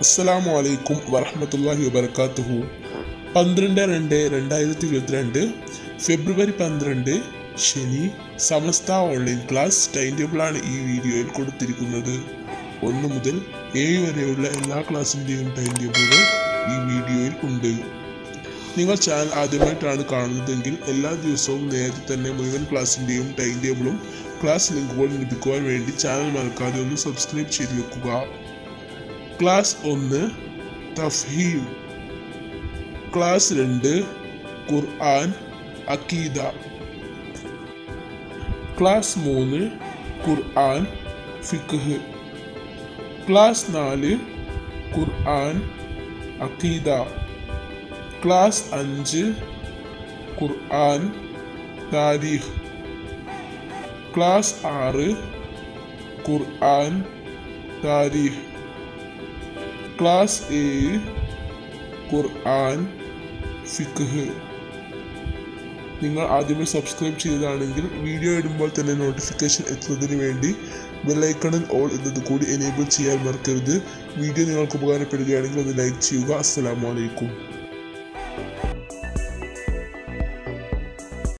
അസ്സലാമു അലൈക്കും വറഹമത്തല്ലാഹി വബർക്കാത്തുഹു പന്ത്രണ്ട് രണ്ട് രണ്ടായിരത്തി ഇരുപത്തിരണ്ട് ഫെബ്രുവരി പന്ത്രണ്ട് ശനി സമസ്ത ഓൺലൈൻ ക്ലാസ് ടൈം ടേബിളാണ് ഈ വീഡിയോയിൽ കൊടുത്തിരിക്കുന്നത് ഒന്ന് മുതൽ ഏഴ് വരെയുള്ള എല്ലാ ക്ലാസ്സിൻ്റെയും ടൈം ടേബിളുകൾ ഈ വീഡിയോയിൽ ഉണ്ട് നിങ്ങൾ ചാനൽ ആദ്യമായിട്ടാണ് കാണുന്നതെങ്കിൽ എല്ലാ ദിവസവും നേരത്തെ തന്നെ മുഴുവൻ ക്ലാസ്സിൻ്റെയും ടൈം ടേബിളും ക്ലാസ് ലിങ്കുകളും ലഭിക്കുവാൻ വേണ്ടി ചാനൽ മറക്കാതെ ഒന്ന് സബ്സ്ക്രൈബ് ചെയ്ത് വെക്കുക ക്ലാസ് ഒന്ന് തഫ്ഹീം ക്ലാസ് രണ്ട് ഖുർആൻ അക്കീദ ക്ലാസ് മൂന്ന് ഖുർആൻ ഫിഖ് ക്ലാസ് നാല് ഖുർആൻ അക്കീദ ക്ലാസ് അഞ്ച് ഖുർആൻ താരീഖ് ക്ലാസ് ആറ് ഖുർആൻ താരീഖ് ക്ലാസ് ഏഴ് ഖുർആൻ ഫിഖ് നിങ്ങൾ ആദ്യമേ സബ്സ്ക്രൈബ് ചെയ്തതാണെങ്കിൽ വീഡിയോ ഇടുമ്പോൾ തന്നെ നോട്ടിഫിക്കേഷൻ എത്തുന്നതിന് വേണ്ടി ബെല്ലൈക്കണിൽ ഓൾ എന്നത് കൂടി എനേബിൾ ചെയ്യാൻ മറക്കരുത് വീഡിയോ നിങ്ങൾക്ക് ഉപകാരപ്പെടുകയാണെങ്കിൽ അത് ലൈക്ക് ചെയ്യുക അസ്സലാമു അലൈക്കും